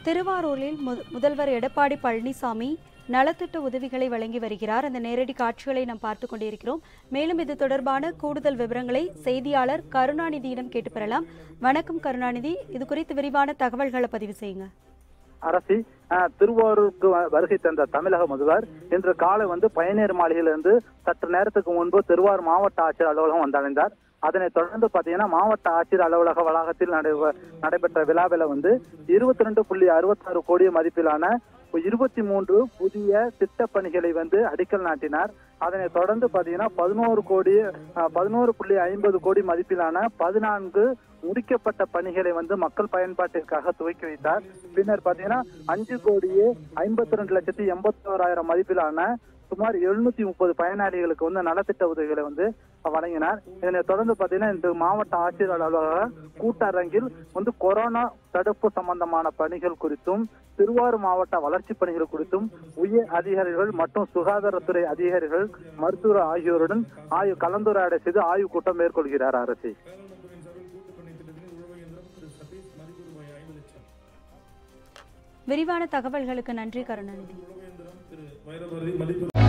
திருவாரூரில் மு- முதல்வர் எடப்பாடி பழனிசாமி நலத்திட்ட உதவிகளை வழங்கி வருகிறார் அந்த நேரடி காட்சிகளை நாம் பார்த்து கொண்டிருக்கிறோம் மேலும் இது தொடர்பான கூடுதல் விவரங்களை செய்தியாளர் கருணாநிதியிடம் கேட்டு பெறலாம் வணக்கம் கருணாநிதி இது குறித்து விரிவான தகவல்களை பதிவு செய்யுங்க அரசி அஹ், திருவாரூருக்கு வ- வருகை தந்த தமிழக முதல்வர் இன்று காலை வந்து பயணியர் மாளிகையிலிருந்து சற்று நேரத்துக்கு முன்பு திருவாரூர் மாவட்ட ஆட்சியர் அலுவலகம் வந்தடைந்தார் அதனைத் தொடர்ந்து பாத்தீங்கன்னா மாவட்ட ஆட்சியர் அலுவலக வளாகத்தில் நடைபெ- நடைபெற்ற விழாவில் வந்து இருபத்தி ரெண்டு புள்ளி அறுபத்தாறு கோடி மதிப்பிலான இருபத்தி மூன்று புதிய திட்டப் பணிகளை வந்து அடிக்கல் நாட்டினார் அதனைத் தொடர்ந்து பாத்தீங்கன்னா பதினோரு கோடி அஹ், பதினோரு புள்ளி ஐம்பது கோடி மதிப்பிலான பதினான்கு முடிக்கப்பட்ட பணிகளை வந்து மக்கள் பயன்பாட்டிற்காக துவக்கி வைத்தார் பின்னர் பாத்தீங்கன்னா அஞ்சு கோடியே ஐம்பத்தி ரெண்டு லட்சத்தி எண்பத்தி ஓராயிரம் மதிப்பிலான சுமார் எழுநூத்தி முப்பது பயனாளிகளுக்கு வந்து நலத்திட்ட உதவிகளை வந்து வழங்கினார் இதனை தொடர்ந்து பாத்தீங்கன்னா இந்த மாவட்ட ஆட்சியர் அலுவலக கூட்டரங்கில் வந்து கொரோனா தடுப்பு சம்பந்தமான பணிகள் குறித்தும் திருவாரூர் மாவட்ட வளர்ச்சி பணிகள் குறித்தும் உயர் அதிகாரிகள் மற்றும் சுகாதாரத்துறை அதிகாரிகள் மருத்துவர் ஆகியோருடன் ஆய்வு கலந்துரையாடல் செய்து ஆய்வுக் கூட்டம் மேற்கொள்கிறார் அரசு விரிவான தகவல்களுக்கு நன்றி கருணாநிதி வைரவரி மதிப்பு